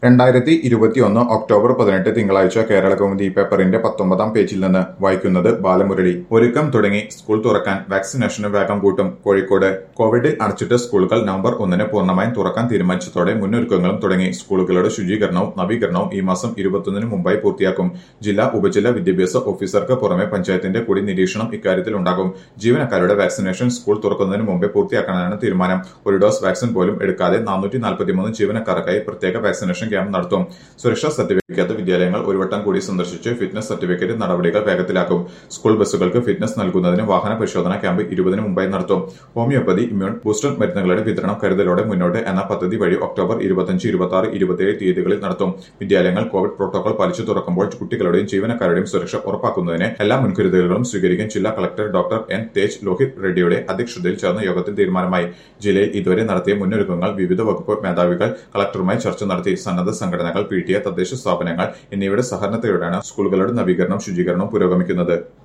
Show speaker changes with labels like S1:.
S1: രണ്ടായിരത്തി ഇരുപത്തിയൊന്ന് ഒക്ടോബർ പതിനെട്ട് തിങ്കളാഴ്ച കേരള കൗമുദി പേപ്പറിന്റെ പത്തൊമ്പതാം പേജിൽ നിന്ന് വായിക്കുന്നത് ബാലമുരളി ഒരുക്കം തുടങ്ങി സ്കൂൾ തുറക്കാൻ വാക്സിനേഷന് വേഗം കൂട്ടും കോഴിക്കോട് കോവിഡിൽ അടച്ചിട്ട സ്കൂളുകൾ നവംബർ ഒന്നിന് പൂർണ്ണമായും തുറക്കാൻ തീരുമാനിച്ചതോടെ മുന്നൊരുക്കങ്ങളും തുടങ്ങി സ്കൂളുകളുടെ ശുചീകരണവും നവീകരണവും ഈ മാസം ഇരുപത്തൊന്നിന് മുമ്പായി പൂർത്തിയാക്കും ജില്ലാ ഉപജില്ലാ വിദ്യാഭ്യാസ ഓഫീസർക്ക് പുറമെ പഞ്ചായത്തിന്റെ കൂടി നിരീക്ഷണം ഇക്കാര്യത്തിൽ ഉണ്ടാകും ജീവനക്കാരുടെ വാക്സിനേഷൻ സ്കൂൾ തുറക്കുന്നതിന് മുമ്പേ പൂർത്തിയാക്കാനാണ് തീരുമാനം ഒരു ഡോസ് വാക്സിൻ പോലും എടുക്കാതെ നാനൂറ്റി നാൽപ്പത്തിമൂന്ന് ജീവനക്കാർക്കായി പ്രത്യേക വാക്സിനേഷൻ ക്യാമ്പ് നടത്തും സുരക്ഷാ സർട്ടിഫിക്കറ്റ് വിദ്യാലയങ്ങൾ ഒരു വട്ടം കൂടി സന്ദർശിച്ച് ഫിറ്റ്നസ് സർട്ടിഫിക്കറ്റ് നടപടികൾ വേഗത്തിലാക്കും സ്കൂൾ ബസ്സുകൾക്ക് ഫിറ്റ്നസ് നൽകുന്നതിന് വാഹന പരിശോധന ക്യാമ്പ് ഇരുപതിന് മുമ്പായി നടത്തും ഹോമിയോപ്പതി ഇമ്മ്യൂൺ ബൂസ്റ്റർ മരുന്നുകളുടെ വിതരണം കരുതലോടെ മുന്നോട്ട് എന്ന പദ്ധതി വഴി ഒക്ടോബർ ഇരുപത്തിയഞ്ച് ഇരുപത്തി ആറ് ഇരുപത്തിയേഴ് തീയതികളിൽ നടത്തും വിദ്യാലയങ്ങൾ കോവിഡ് പ്രോട്ടോകോൾ പാലിച്ചു തുറക്കുമ്പോൾ കുട്ടികളുടെയും ജീവനക്കാരുടെയും സുരക്ഷ ഉറപ്പാക്കുന്നതിന് എല്ലാ മുൻകരുതലുകളും സ്വീകരിക്കാൻ ജില്ലാ collector doctor N Tej Lohith റെഡ്ഡിയുടെ അധ്യക്ഷതയിൽ ചേർന്ന യോഗത്തിൽ തീരുമാനമായി ജില്ലയിൽ ഇതുവരെ നടത്തിയ മുന്നൊരുക്കങ്ങൾ വിവിധ വകുപ്പ് മേധാവികൾ കളക്ടറുമായി ചർച്ച നടത്തി സന്നദ്ധ സംഘടനകൾ പി ടി എ തദ്ദേശ സ്ഥാപനങ്ങൾ എന്നിവയുടെ സഹകരണത്തോടെയാണ് സ്കൂളുകളുടെ നവീകരണവും ശുചീകരണവും പുരോഗമിക്കുന്നത്